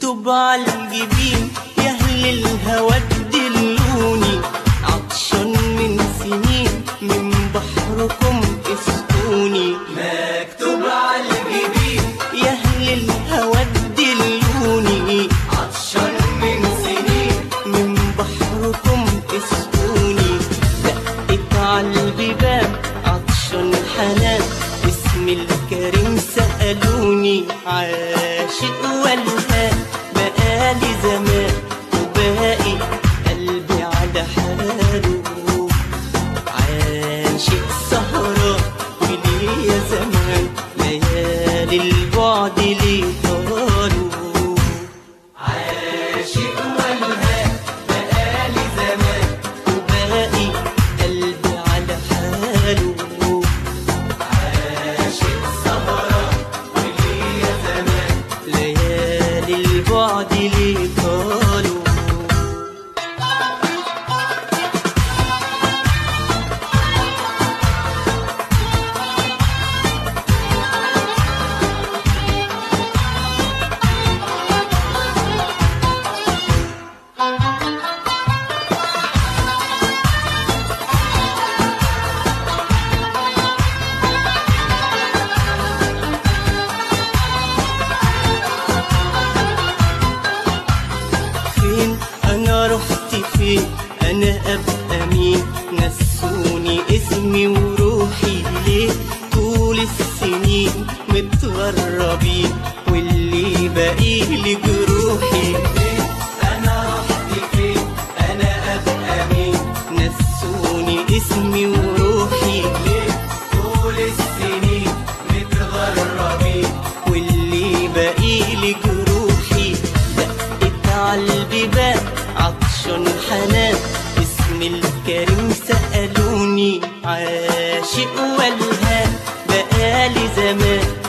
مكتوب على الجبين يا اهل الهوى تدلوني عطشان من سنين من بحركم اسقوني مكتوب على الجبين يا اهل الهوى تدلوني عطشان من سنين من بحركم اسقوني دقت على البيبان عطشان حنان اسم الكريم سألوني عاشق والهان بقالي زمان وباقي قلبي على حاله عاشق سهران وليه يا زمان ليالي البعد ليه طالوا عاشق والهان بقالي زمان وباقي قلبي على حاله عاشق سهران وليه يا زمان ليالي البعد ليه طالوا فين انا رحت فين انا ابقى مين نسوني اسمي وروحي ليه طول السنين متغربين واللي باقي لي جروحي انا رحت فين انا ابقى مين نسوني اسمي وروحي ليه طول السنين متغربين واللي باقي لي جروحي دقت على البيبان عطشان حنان اسم الكريم سألوني عاشق والهان بقالي زمان